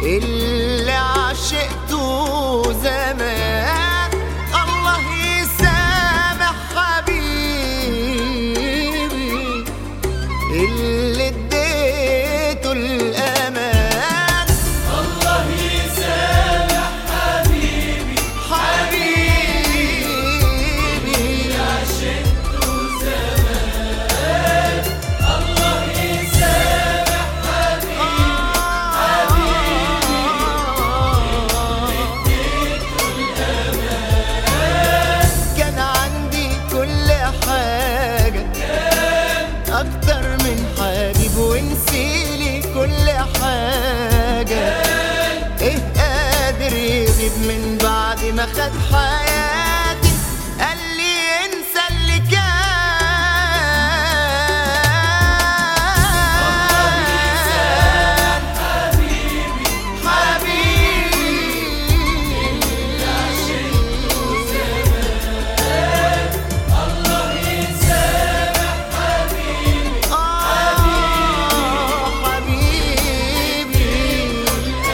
اللي عشقته زمان الله يسامح حبيبي اللي اديته الامان الله يسامح حبيبي حبيبي عشقته زمان الله يسامح كان عندي كل حاجة أكتر من حبيب ونسيلي كل حاجة إيه قادر يغيب من بعد ما خد حياتي قال لي انسى اللي كان حبيبي الله يسامح حبيبي حبيبي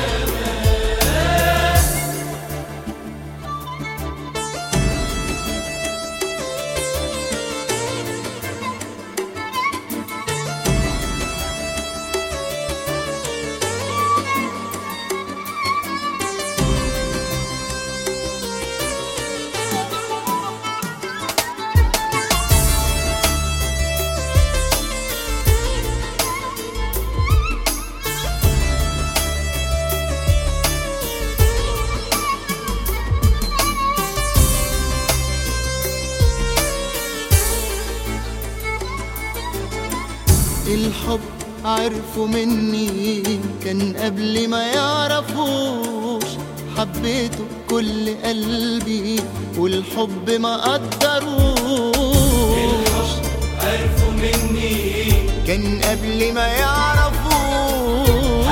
الحب عرفوا مني كان قبل ما يعرفوش حبيته كل قلبي والحب ما قدروش عرفوا مني كان قبل ما يعرفوش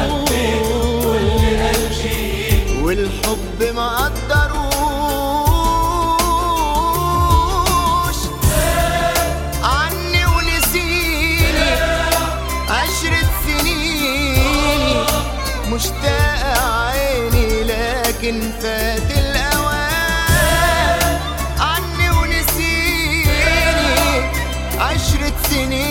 قلبي والحب ما قدروش عني ونسيني عشرة سنين مشتاق عيني لكن فات الأوان عني ونسيني عشرة سنين